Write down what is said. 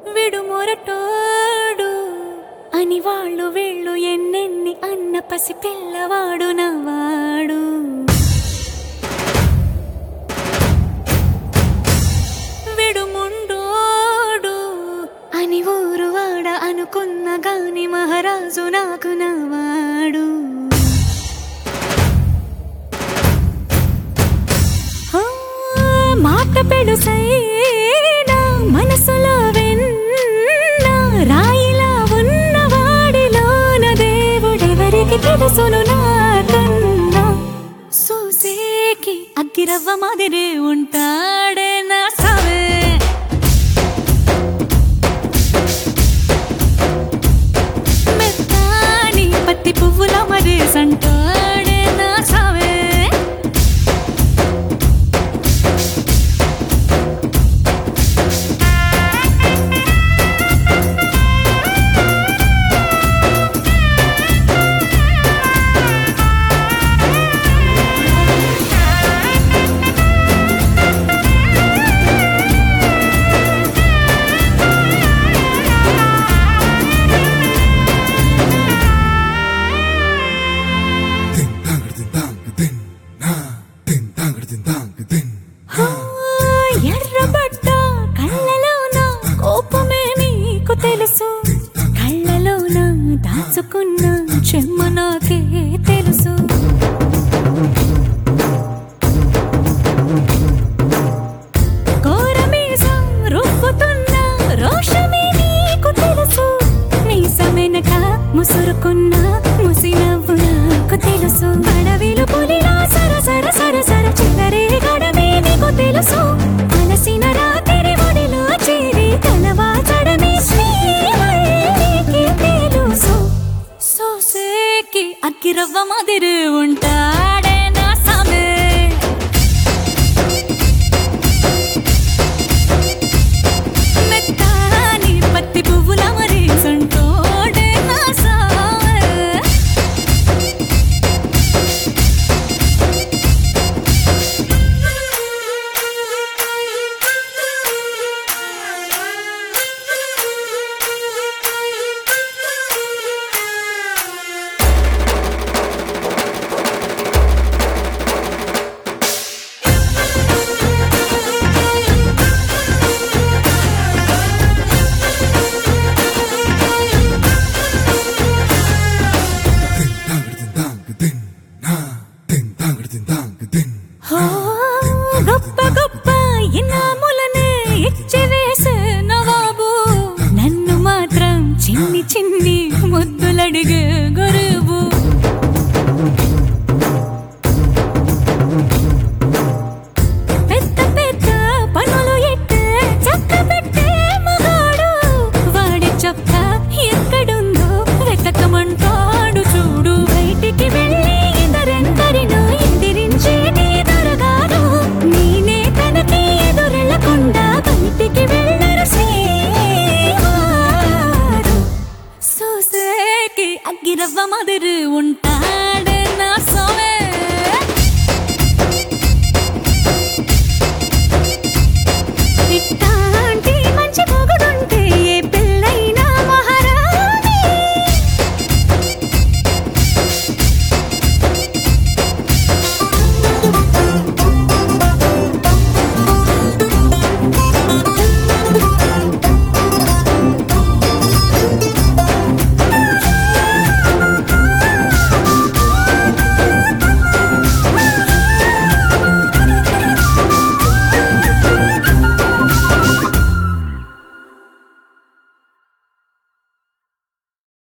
విడు మొరటోడు అని వాళ్ళు వీళ్ళు ఎన్నెన్ని అన్న పసి పిల్లవాడు నవ్వాడు విడుముండోడు అని ఊరు వాడ అనుకున్న గాని మహారాజు నాకు నవ్వాడు ఆ, మాట పెడుసైనా మనసులో వెన్న రాయిలా ఉన్నవాడిలోన దేవుడెవరికి తెలుసును నాకన్నా సూసేకి అగ్గిరవ్వ మాదిరి ఉంటాడే నా సవే మెత్తాని పత్తి పువ్వుల మరి సంటాడే నా సవే Din dang din dang din na din dang din dang din ఆ, ఎర్రబడ్డ కళ్ళలోన కోపమే నీకు తెలుసు కళ్ళలోన దాచుకున్న చెమ్మ నాకే తెలుసు కోరమీసం రుబ్బుతున్న రోషమే నీకు తెలుసు మీసమెనక ముసురుకున్న